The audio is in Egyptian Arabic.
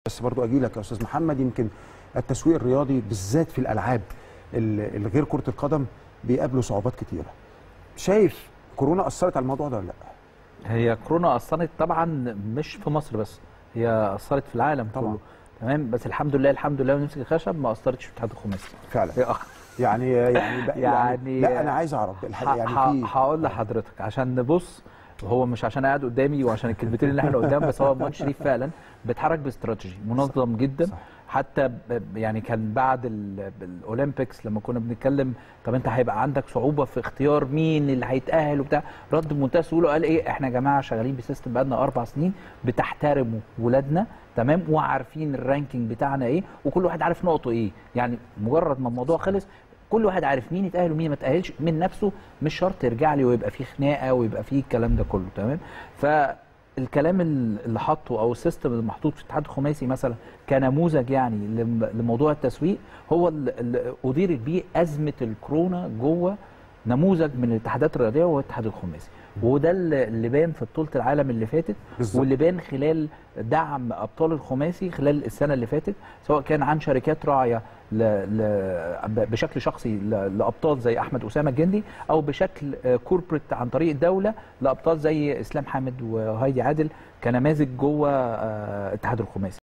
بس برضو اجي لك يا استاذ محمد يمكن التسويق الرياضي بالذات في الالعاب ال- الغير كره القدم بيقابله صعوبات كتيره شايف كورونا اثرت على الموضوع ده ولا لا هي كورونا اثرت طبعا مش في مصر بس هي اثرت في العالم طبعاً. كله تمام بس الحمد لله الحمد لله ونمسك الخشب ما اثرتش في الاتحاد الخماسي فعلا هي يعني يعني, بقى- يعني- لا انا عايز اعرف الح- ه- يعني ه- في هقول لحضرتك عشان نبص هو مش عشان قاعد قدامي وعشان الكلمتين اللي احنا قدام بس هو ماتش شريف فعلا بيتحرك باستراتيجي منظم جدا صح. حتى ب- يعني كان بعد ال- الاولمبيكس لما كنا بنتكلم طب انت هيبقى عندك صعوبه في اختيار مين اللي هيتاهل وبتاع رد بمنتهى السهوله قال ايه احنا يا جماعه شغالين بسيستم بقالنا اربع سنين بتحترموا ولادنا تمام وعارفين الرانكينج بتاعنا ايه وكل واحد عارف نقطه ايه يعني مجرد ما الموضوع خلص كل واحد عارف مين يتاهل ومين ما يتاهلش من نفسه مش شرط يرجع لي ويبقى فيه خناقه ويبقى فيه الكلام ده كله تمام فالكلام ال- اللي حاطه او السيستم اللي محطوط في الاتحاد الخماسي مثلا كنموذج يعني لم- لموضوع التسويق هو اللي اديرت بيه ازمه الكورونا جوه نموذج من الاتحادات الرياضيه وهو الاتحاد الخماسي وده اللي اللي بان في بطوله العالم اللي فاتت بالظبط. واللي بان خلال دعم ابطال الخماسي خلال السنه اللي فاتت سواء كان عن شركات راعيه ل... ل... بشكل شخصي ل... لابطال زي احمد اسامه الجندي او بشكل كوربريت عن طريق الدوله لابطال زي اسلام حامد وهايدي عادل كنماذج جوه آه، الاتحاد الخماسي